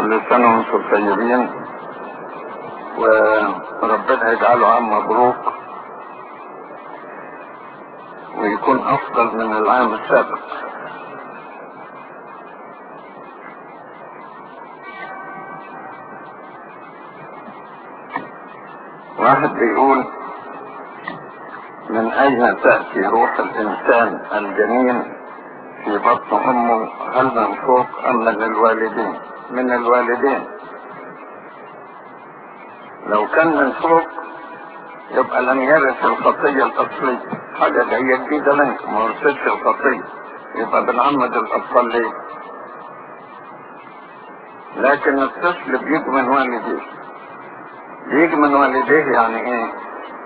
كل سنة وانتم طيبين وربنا يجعله عام مبروك ويكون أفضل من العام السابق واحد بيقول من أين تأتي روح الإنسان الجنين في بطن أمه هل من فوق أم من الوالدين من الوالدين لو كان من فوق يبقى لم يرث الخطية الأصلية حاجة جاية جديدة منك ما ورثتش الخطية يبقى بنعمد الأطفال ليه لكن الطفل بيجي من والديه بيجي من والديه يعني ايه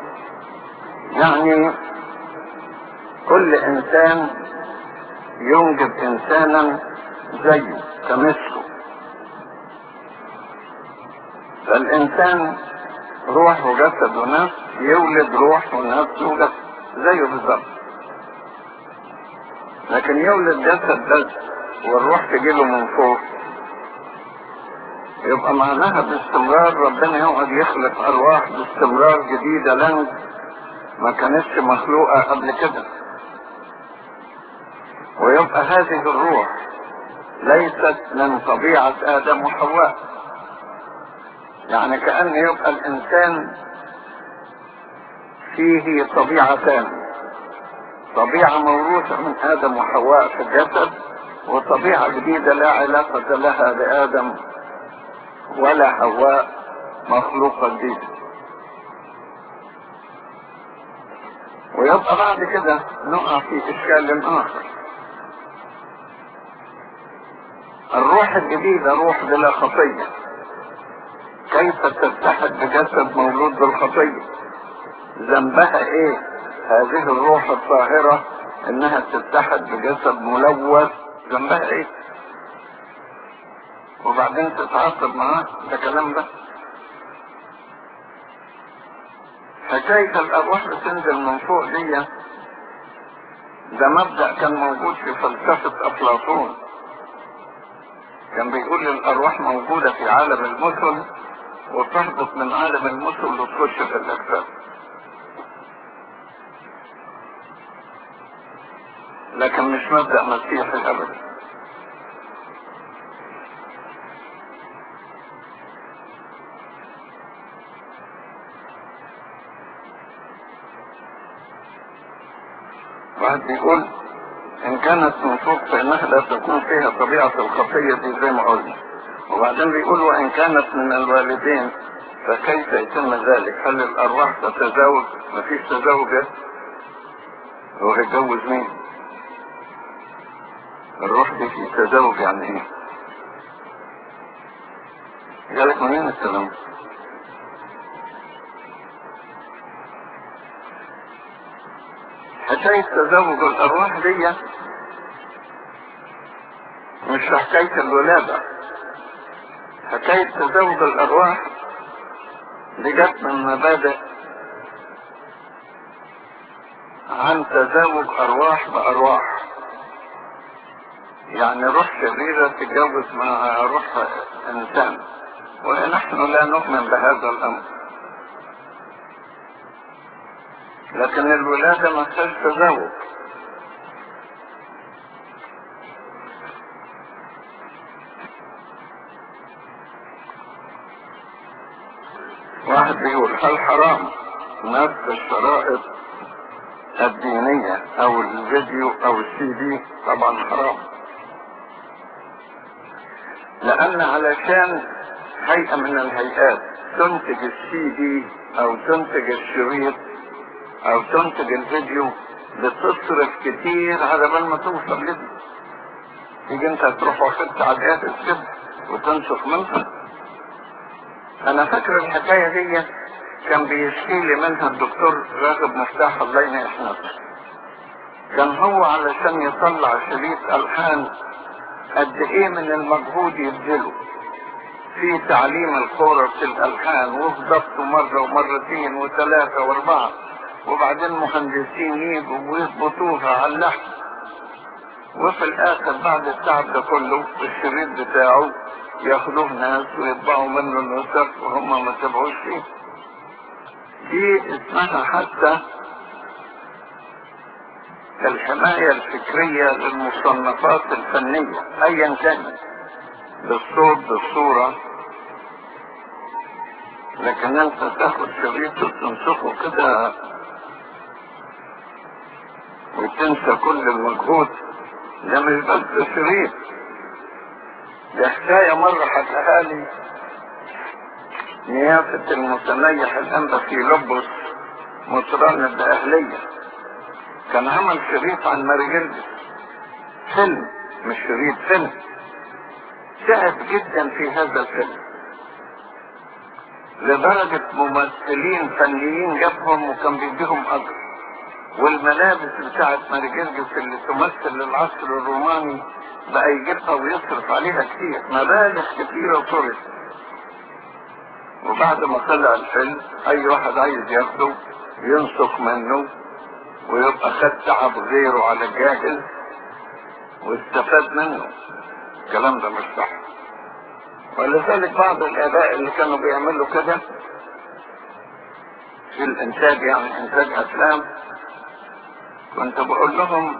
يعني كل انسان ينجب انسانا زيه كمثله فالانسان روح وجسد ونفس يولد روح ونفس وجسد زيه بالظبط لكن يولد جسد بس والروح تجيله من فوق يبقى معناها باستمرار ربنا يقعد يخلق ارواح باستمرار جديده لنج ما كانتش مخلوقه قبل كده ويبقى هذه الروح ليست من طبيعه ادم وحواء يعني كأن يبقى الإنسان فيه طبيعتان طبيعة موروثة من آدم وحواء في الجسد وطبيعة جديدة لا علاقة لها بآدم ولا حواء مخلوقة جديدة ويبقى بعد كده نقع في إشكال آخر الروح الجديدة روح بلا خطية كيف تتحد بجسد مولود بالخطية ذنبها ايه هذه الروح الطاهرة انها تتحد بجسد ملوث ذنبها ايه وبعدين تتعصب معاه ده كلام ده حكاية الأرواح بتنزل من فوق دي ده مبدأ كان موجود في فلسفة أفلاطون كان بيقول الأرواح موجودة في عالم المثل وتهبط من عالم المثل وتخش في الأجساد لكن مش مبدأ مسيحي أبدا واحد بيقول إن كانت من فوق فإنها لا تكون فيها طبيعة الخطية دي زي ما قلنا وبعدين بيقول وإن كانت من الوالدين فكيف يتم ذلك هل الأرواح تتزاوج مفيش تزاوج هو هيتجوز مين الروح دي في تزاوج يعني ايه جالك منين الكلام حكاية تزوج الأرواح دي مش حكاية الولادة حكاية تزوج الأرواح دي جت من مبادئ عن تزاوج أرواح بأرواح يعني روح شريرة تتجوز مع روح إنسان ونحن لا نؤمن بهذا الأمر لكن الولادة ما فيهاش تزوج واحد بيقول هل حرام نفس الشرائط الدينية او الفيديو او السي دي طبعا حرام لان علشان هيئة من الهيئات تنتج السي دي او تنتج الشريط او تنتج الفيديو بتصرف كتير على بال ما توصل لدي تيجي انت تروح واخدت على الجهاز كده وتنسخ منها انا فاكر الحكاية دي كان بيشكي لي منها الدكتور راغب مفتاح الله ينعم كان هو علشان يطلع شريط الحان قد ايه من المجهود يبذله في تعليم الكورة في الالحان وفي ضبطه مرة ومرتين وثلاثة واربعة وبعدين مهندسين يجوا ويظبطوها على اللحن وفي الاخر بعد التعب ده كله الشريط بتاعه ياخدوه ناس ويطبعوا منه النسخ وهم ما تبعوش فيه دي اسمها حتى الحماية الفكرية للمصنفات الفنية ايا كانت بالصوت بالصورة لكن انت تاخد شريط وتنسخه كده وتنسى كل المجهود ده مش بس شريط دي حكاية مرة حكاها لي نيافة المتنيح الأنبا في لبس مطران الأهلية كان عمل شريط عن ماري جلدس فيلم مش شريط فيلم تعب جدا في هذا الفيلم لدرجة ممثلين فنيين جابهم وكان بيديهم أجر والملابس بتاعت ماري جرجس اللي تمثل العصر الروماني بقى يجيبها ويصرف عليها كتير مبالغ كتيرة وصرف وبعد ما طلع الفيلم اي واحد عايز ياخده ينسخ منه ويبقى خد تعب غيره على الجاهل واستفاد منه الكلام ده مش صح ولذلك بعض الاباء اللي كانوا بيعملوا كده في الانتاج يعني انتاج افلام كنت بقول لهم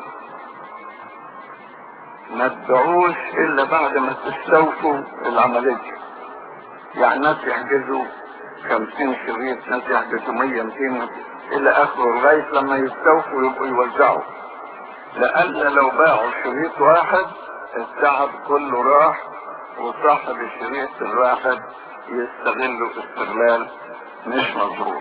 ما تبيعوش الا بعد ما تستوفوا العملية يعني ناس يحجزوا خمسين شريط ناس يحجزوا مية ميتين الى اخره لغاية لما يستوفوا يبقوا يوزعوا لأن لو باعوا شريط واحد التعب كله راح وصاحب الشريط الواحد يستغله استغلال مش مظبوط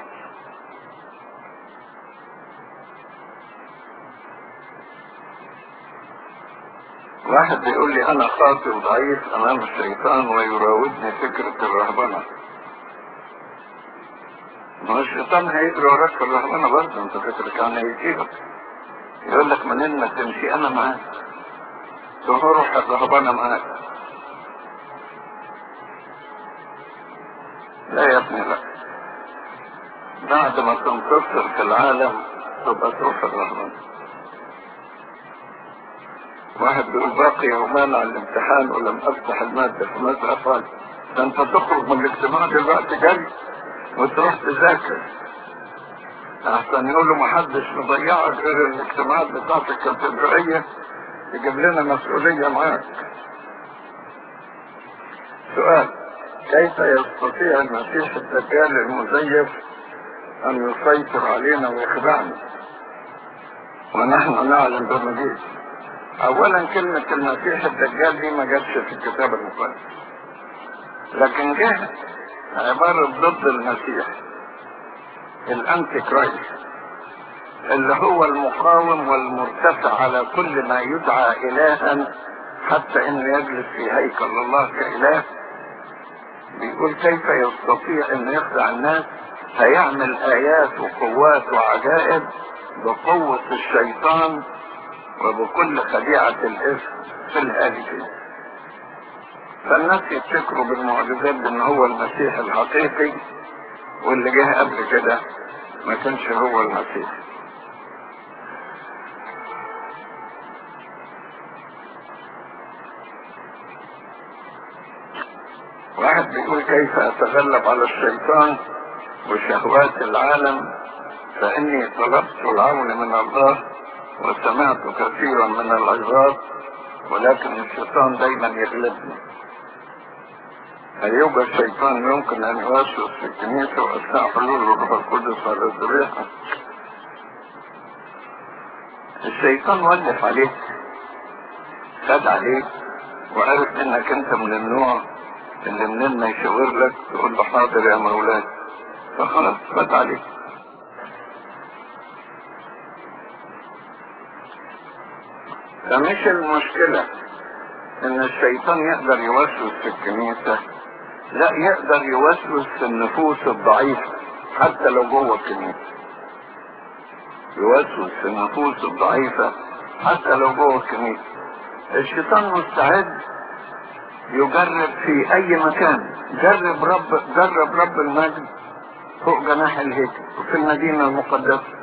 واحد بيقول لي انا خاطئ وضعيف امام الشيطان ويراودني فكرة الرهبنة ما هو الشيطان هيجري وراك في الرهبنة برضه انت فكرة كان هيجيبك يقول لك منين ما تمشي انا معاك تروح الرهبنة معاك لا يا ابني لا بعد ما تنتصر في العالم تبقى تروح الرهبنة واحد بيقول باقي يومان على الامتحان ولم افتح المادة فماذا افعل؟ ده انت تخرج من الاجتماع دلوقتي جاي وتروح تذاكر احسن يقولوا محدش مضيعك غير الاجتماعات بتاعت الكاتدرائية يجيب لنا مسؤولية معاك سؤال كيف يستطيع المسيح الدجال المزيف ان يسيطر علينا ويخدعنا ونحن نعلم بمجيد اولا كلمة المسيح الدجال دي ما جاتش في الكتاب المقدس لكن جه عبارة ضد المسيح الانتي كرايست اللي هو المقاوم والمرتفع على كل ما يدعى الها حتى انه يجلس في هيكل الله كاله بيقول كيف يستطيع ان يخدع الناس هيعمل ايات وقوات وعجائب بقوة الشيطان وبكل خديعة الاسم في الهالكين فالناس يفتكروا بالمعجزات ان هو المسيح الحقيقي واللي جه قبل كده ما كانش هو المسيح واحد بيقول كيف اتغلب على الشيطان وشهوات العالم فاني طلبت العون من الله وسمعت كثيرا من العظات ولكن الشيطان دايما يغلبني هل يوجد الشيطان يمكن ان يوسوس في الكنيسة واثناء حلول الروح القدس على الذبيحة الشيطان ولف عليك خد عليك وعرف انك انت من النوع اللي منين ما يشاور لك تقول له حاضر يا مولاي فخلاص خد عليك فمش المشكلة ان الشيطان يقدر يوسوس في الكنيسة لا يقدر يوسوس في النفوس الضعيفة حتى لو جوه الكنيسة يوسوس في النفوس الضعيفة حتى لو جوه الكنيسة الشيطان مستعد يجرب في اي مكان جرب رب جرب رب المجد فوق جناح الهيكل وفي المدينة المقدسة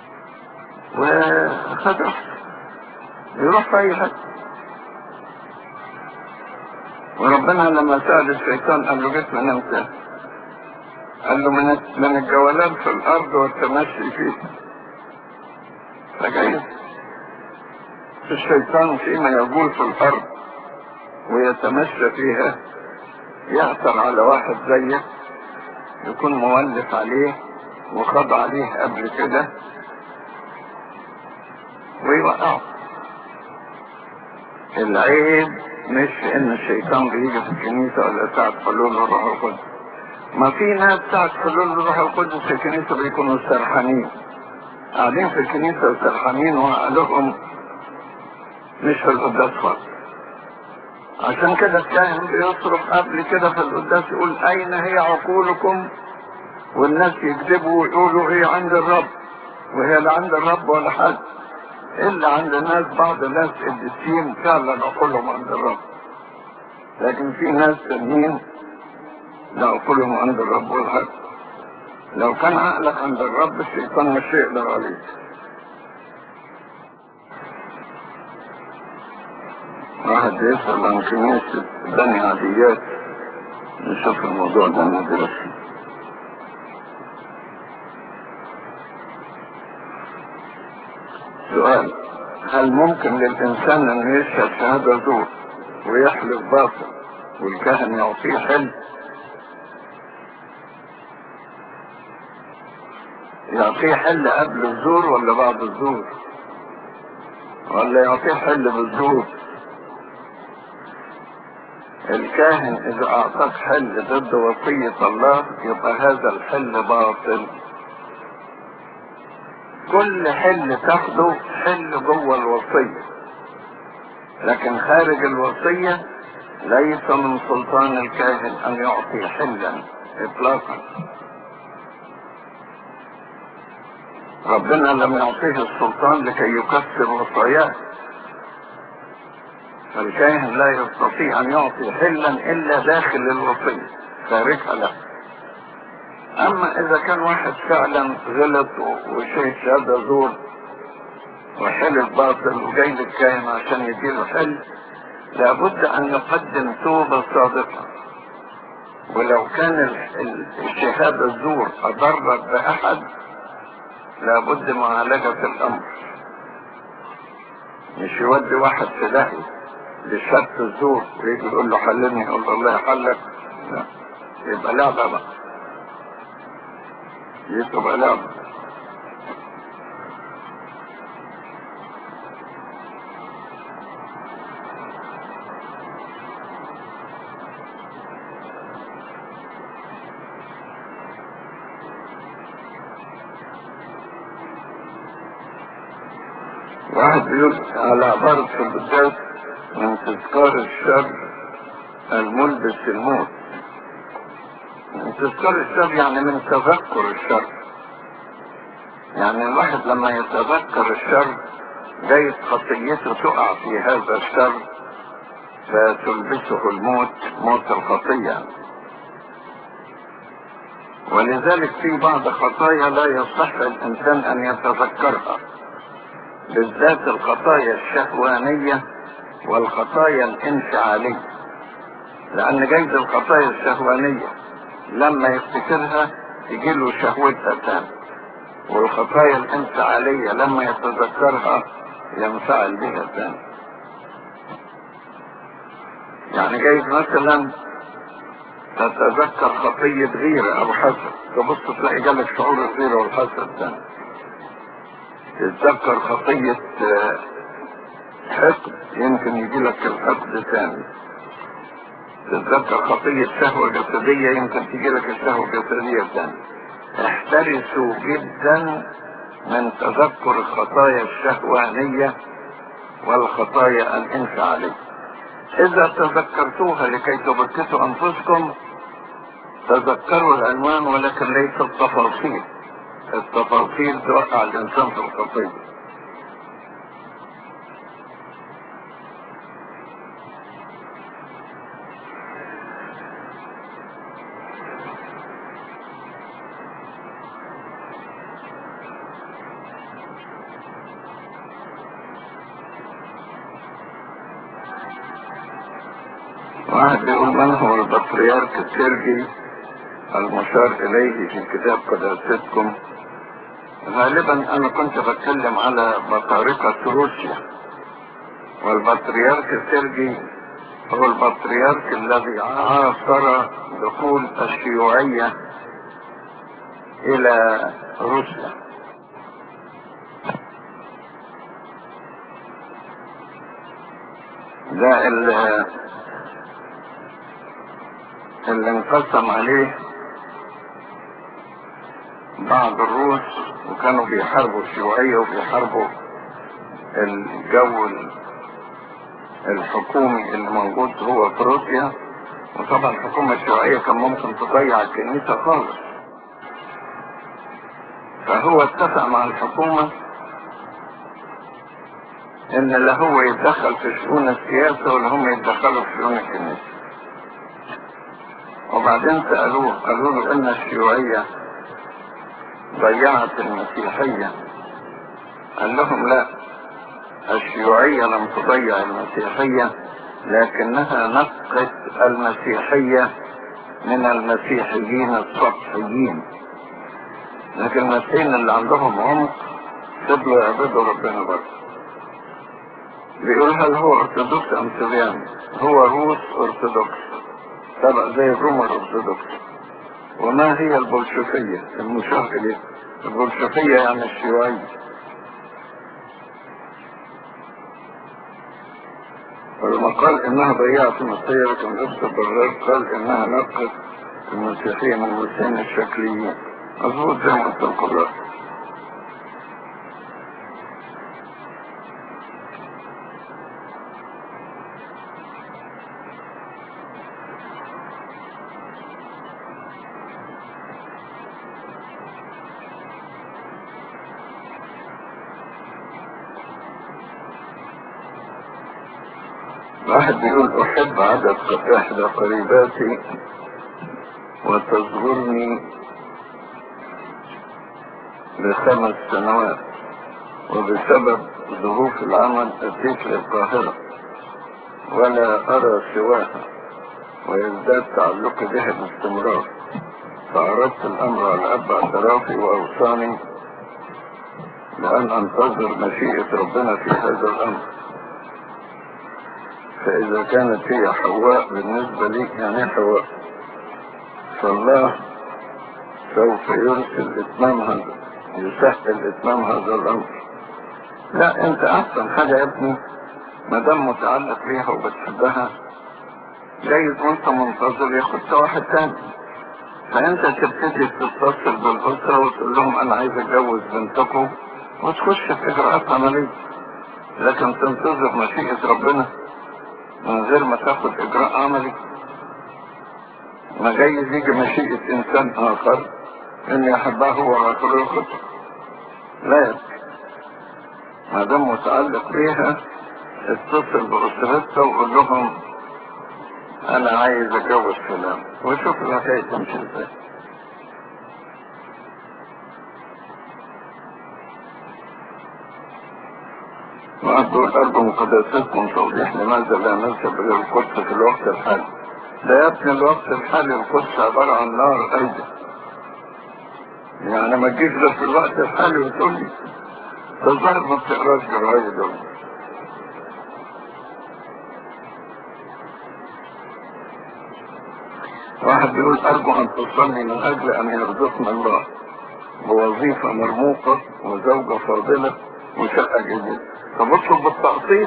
وخد راحته يروح في اي حته وربنا لما سأل الشيطان قال له جيت من امتى؟ قال له من من الجولان في الارض والتمشي فيها فجايز الشيطان فيما يقول في الارض ويتمشى فيها يعثر على واحد زيك يكون مولف عليه وخض عليه قبل كده ويوقعه العيب مش ان الشيطان بيجي في الكنيسة ولا ساعة حلول الروح القدس ما في ناس ساعة حلول الروح القدس في الكنيسة بيكونوا سرحانين قاعدين في الكنيسة وسرحانين وعقلهم مش في القداس خالص عشان كده الكاهن بيصرف قبل كده في القداس يقول اين هي عقولكم والناس يكذبوا ويقولوا هي عند الرب وهي لا عند الرب ولا حد الا عند الناس بعض الناس الدسين فعلا عقولهم عند الرب لكن في ناس تانيين لا عقولهم عند الرب ولا حد لو كان عقلك عند الرب الشيطان مش هيقدر عليك واحد يسأل عن كنيسة بني عديات نشوف الموضوع ده ندرس سؤال هل ممكن للإنسان أن يشهد شهادة زور ويحلف باطل والكاهن يعطيه حل يعطيه حل قبل الزور ولا بعد الزور ولا يعطيه حل بالزور الكاهن اذا اعطاك حل ضد وصية الله يبقى هذا الحل باطل كل حل تاخده حل جوه الوصية لكن خارج الوصية ليس من سلطان الكاهن ان يعطي حلا اطلاقا ربنا لم يعطيه السلطان لكي يكسر وصاياه فالكاهن لا يستطيع ان يعطي حلا الا داخل الوصية خارجها لا اما اذا كان واحد فعلا غلط وشيء شهادة زور وحلف باطل وجاي للكاهن عشان يديله حل لابد ان يقدم توبة صادقة ولو كان الشهادة الزور اضرت باحد لابد معالجة الامر مش يودي واحد في داهية بشرط الزور ويجي يقول له حلني يقول له الله يحلك لا يبقى لعبة بقى يبقى لعبة واحد بيقول على عبارة في القداس من تذكار الشر الملبس الموت من تذكار الشر يعني من تذكر الشر يعني الواحد لما يتذكر الشر جايز خطيته تقع في هذا الشر فتلبسه الموت موت الخطية ولذلك في بعض خطايا لا يصح الإنسان أن يتذكرها بالذات الخطايا الشهوانية والخطايا الانفعالية لأن جايز الخطايا الشهوانية لما يفتكرها يجيله شهوتها تاني والخطايا الانفعالية لما يتذكرها ينفعل بها تاني يعني جايز مثلا تتذكر خطية غيرة أو حسد تبص تلاقي جالك شعور الغيرة والحسد تاني تتذكر خطية حقد يمكن يجي لك الحقد ثاني تتذكر خطية شهوة جسدية يمكن تجي لك الشهوة الجسدية ثاني احترسوا جدا من تذكر الخطايا الشهوانية والخطايا الانفعالية اذا تذكرتوها لكي تبكتوا انفسكم تذكروا العنوان ولكن ليس التفاصيل التفاصيل توقع الانسان في الخطيه واحد بيقول من هو البطريرك السرجي المشار إليه في كتاب قداستكم غالبا أنا كنت بتكلم على بطارقة روسيا والبطريرك السرجي هو البطريرك الذي عاصر دخول الشيوعية إلى روسيا ده اللي, اللي انقسم عليه بعض الروس وكانوا بيحاربوا الشيوعية وبيحاربوا الجو الحكومي اللي موجود هو في روسيا وطبعا الحكومة الشيوعية كان ممكن تضيع الكنيسة خالص فهو اتفق مع الحكومة ان لا هو يتدخل في شؤون السياسة ولا هم يتدخلوا في شؤون الكنيسة وبعدين سألوه قالوا له ان الشيوعية ضيعت المسيحية قال لهم لا الشيوعية لم تضيع المسيحية لكنها نقت المسيحية من المسيحيين السطحيين لكن المسيحيين اللي عندهم عمق فضلوا يعبدوا ربنا برضه بيقول هل هو ارثوذكس ام سريان هو روس ارثوذكس تبع زي الروم الارثوذكس وما هي البولشفية المشار اليه البولشفية يعني الشيوعية ولما قال انها ضيعت المسيحية لكن ابن البراد قال انها نقص المسيحية من المسيحيين الشكليين مظبوط زي ما قلت لكم واحد بيقول احب عدد احدى قريباتي وتزورني لخمس سنوات وبسبب ظروف العمل اتيت للقاهرة ولا ارى سواها ويزداد تعلقي بها باستمرار فعرضت الامر على اب اعترافي واوصاني لان انتظر مشيئة ربنا في هذا الامر فإذا كانت هي حواء بالنسبة لي يعني حواء فالله سوف يرسل إتمام هذا يسهل إتمام هذا الأمر لا أنت أحسن حاجة يا ابني ما دام متعلق بيها وبتحبها جايز وانت منتظر ياخدها واحد تاني فانت تبتدي تتصل بالأسرة وتقول لهم انا عايز اتجوز بنتكم وتخش في اجراءات عملية لكن تنتظر مشيئة ربنا من غير ما تاخد اجراء عملي ما جايز يجي مشيئة انسان اخر ان يحبها هو اخر الخطر لا يبقى ما دام متعلق بيها اتصل باسرتها وقول لهم انا عايز اتجوز فلان وشوف الحكاية تمشي ازاي وأقول أرجو مقدساتكم توضيح لماذا لا ننسب إلى القدس في الوقت الحالي ده يا ابني الوقت الحالي القدس عبارة عن نار أيضا يعني ما تجيش غير في الوقت الحالي وتقول لي ده الظاهر ما بتقراش جرايد دول واحد بيقول أرجو أن تصلي من أجل أن يرزقنا الله بوظيفة مرموقة وزوجة فاضلة وشقة جديدة طب اطلب بالتقسيط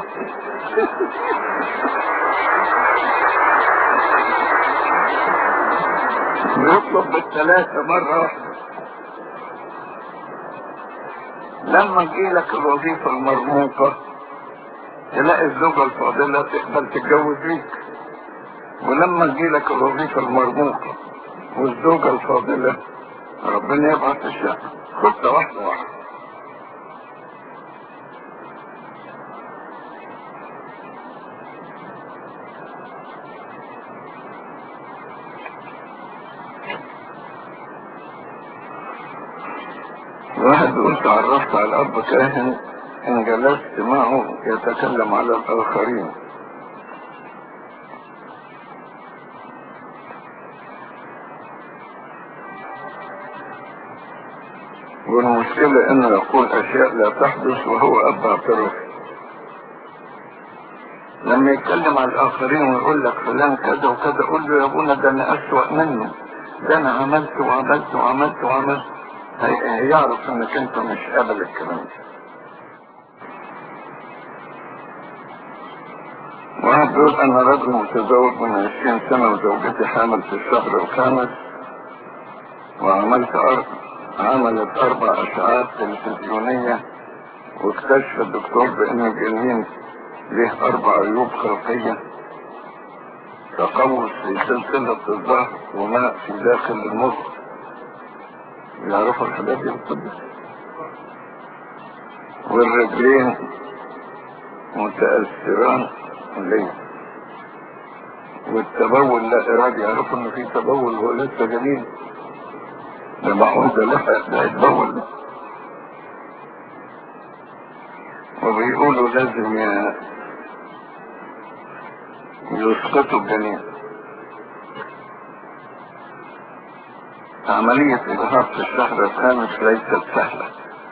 بيطلب بالثلاثة مرة واحدة لما تجيلك الوظيفة المرموقة تلاقي الزوجة الفاضلة تقبل تتجوز ليك ولما تجيلك الوظيفة المرموقة والزوجة الفاضلة ربنا يبعث الشقة خطة واحدة واحدة واحد بيقول تعرفت على أب كاهن إن جلست معه يتكلم على الآخرين والمشكلة انه يقول اشياء لا تحدث وهو اب اعتراف لما يتكلم على الاخرين ويقول لك فلان كذا وكذا قول له يا ابونا ده انا اسوأ منه ده انا عملت وعملت وعملت وعملت هي- هيعرف انك انت مش قابل الكلام ده واحد بيقول انا رجل متزوج من عشرين سنة وزوجتي حامل في الشهر الخامس وعملت أربع عملت اربع اشعاعات تلفزيونية واكتشف الدكتور بان الجنين له اربع عيوب خلقية تقوس في سلسلة الظهر وماء في داخل المخ يعرفوا الحاجات دي بالطب والرجلين متأثران ليه والتبول لا إرادي يعرفوا إن في تبول وهو لسه جميل ده معقول ده لحق ده يتبول وبيقولوا لازم ي- يسقطوا الجنين عملية إجهاض في الشهر الخامس ليست سهلة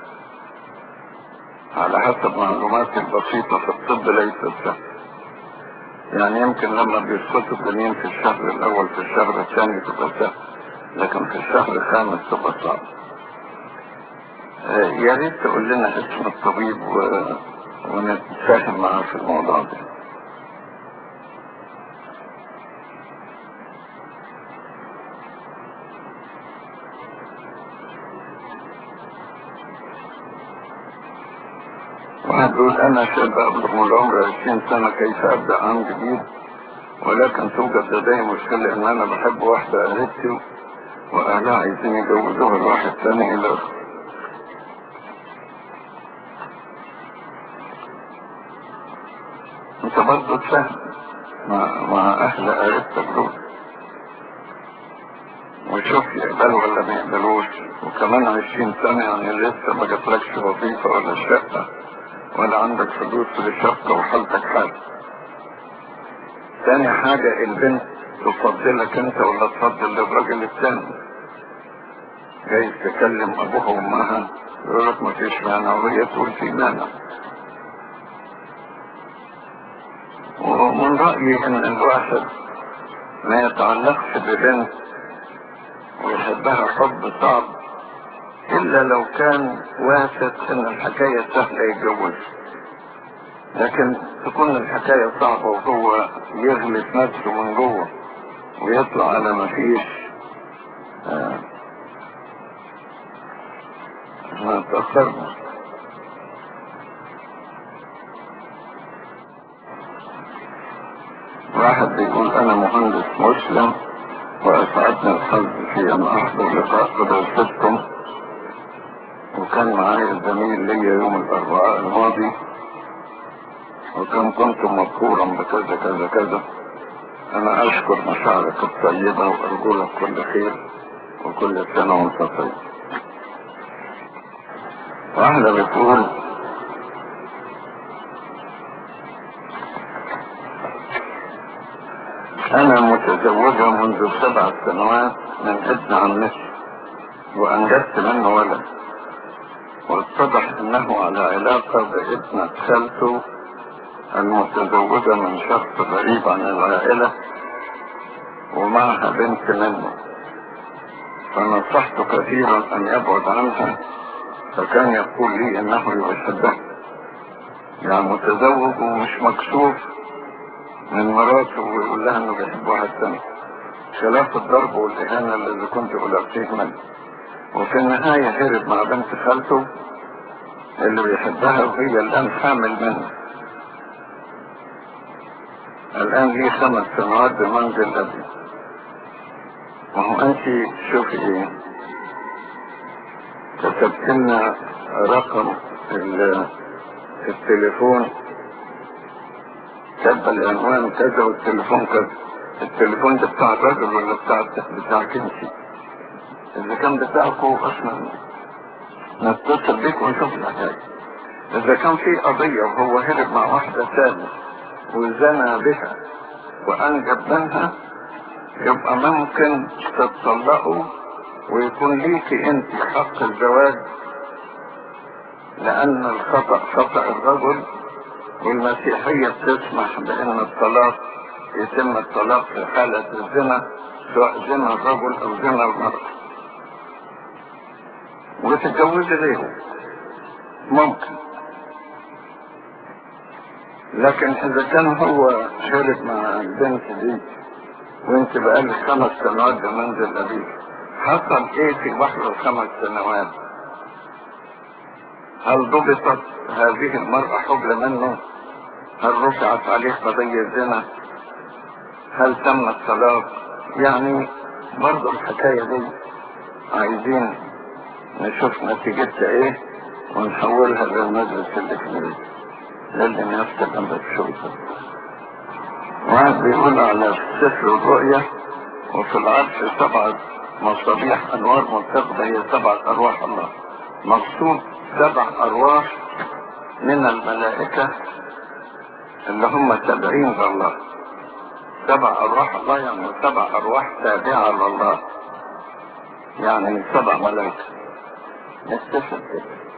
على حسب معلوماتي البسيطة في الطب ليست سهلة يعني يمكن لما بيسقطوا الجنين في الشهر الأول في الشهر الثاني تبقى سهلة لكن في الشهر الخامس تبقى صعبة آه، يا ريت تقول لنا اسم الطبيب و... ونتفاهم معاه في الموضوع ده واحد يقول انا شاب ابلغ من العمر 20 سنة كيف ابدأ عام جديد ولكن توجد لدي مشكلة ان انا بحب واحدة قريبتي واهلها عايزين يجوزوها لواحد تاني الى اخره انت برضه تفهم مع, مع اهل قريبتك دول وشوف يقبلوا ولا ما يقبلوش وكمان عشرين سنة يعني لسه ما جاتلكش وظيفة ولا شقة ولا عندك فلوس للشقة وحالتك حال تاني حاجة البنت تفضلك انت ولا تفضل للراجل التاني جاي تكلم ابوها وامها يقول لك ما فيش مانع وهي تقول في مانع ومن رأيي ان الواحد ما يتعلقش ببنت ويحبها حب صعب الا لو كان واثق ان الحكاية سهلة يتجوز لكن تكون الحكاية صعبة وهو يغلط نفسه من جوه ويطلع على ما فيش آه، احنا اتأخرنا واحد بيقول انا مهندس مسلم واسعدني الحظ في ان احضر لقاء بدراستكم وكان معايا زميل ليا يوم الاربعاء الماضي وكان كنت مذكورا بكذا كذا كذا انا اشكر مشاعرك الطيبة وارجو لك كل خير وكل سنة وانت طيب واحدة بتقول انا متزوجة منذ سبع سنوات من ابن عمتي وانجبت منه ولد واتضح انه على علاقة بابنة خالته المتزوجة من شخص غريب عن العائلة ومعها بنت منه فنصحت كثيرا ان يبعد عنها فكان يقول لي انه يحبها يعني متزوج ومش مكسوف من مراته ويقول لها انه بيحب واحد تاني خلاف الضرب والاهانة اللي كنت ألاقيه منه وفي النهاية هرب مع بنت خالته اللي بيحبها وهي الآن حامل منه الآن لي خمس سنوات بمنزل أبي ما هو أنت شوفي إيه كتبت لنا رقم ال- التليفون كتب العنوان كذا والتليفون كذا التليفون ده بتاع الراجل ولا بتاع بتاعك انت اذا كان بتاعكم اصلا نتصل بيك ونشوف الحكايه اذا كان في قضيه وهو هرب مع واحده ثانيه وزنى بها وانجب منها يبقى ممكن تتطلقوا ويكون ليكي انت حق الزواج لأن الخطأ خطأ الرجل والمسيحية بتسمح بأن الطلاق يتم الطلاق في حالة الزنا سواء زنا الرجل أو زنا المرأة وتتجوز ليه ممكن لكن إذا كان هو شارك مع البنت دي وانت بقالك خمس سنوات بمنزل أبيك حصل ايه في بحر الخمس سنوات هل ضبطت هذه المرأة حبل منه هل رفعت عليه قضية زنا هل تم الطلاق يعني برضه الحكاية دي عايزين نشوف نتيجتها ايه ونحولها للمجلس الإكليل لازم يفتح عند الشرطة واحد بيقول على سفر الرؤيا وفي العرش سبعة مصابيح أنوار منتقبة هي سبعة أرواح الله مقصود سبع أرواح من الملائكة اللي هم تابعين لله سبع أرواح الله يعني سبع أرواح تابعة لله يعني سبع ملائكة نستفد كده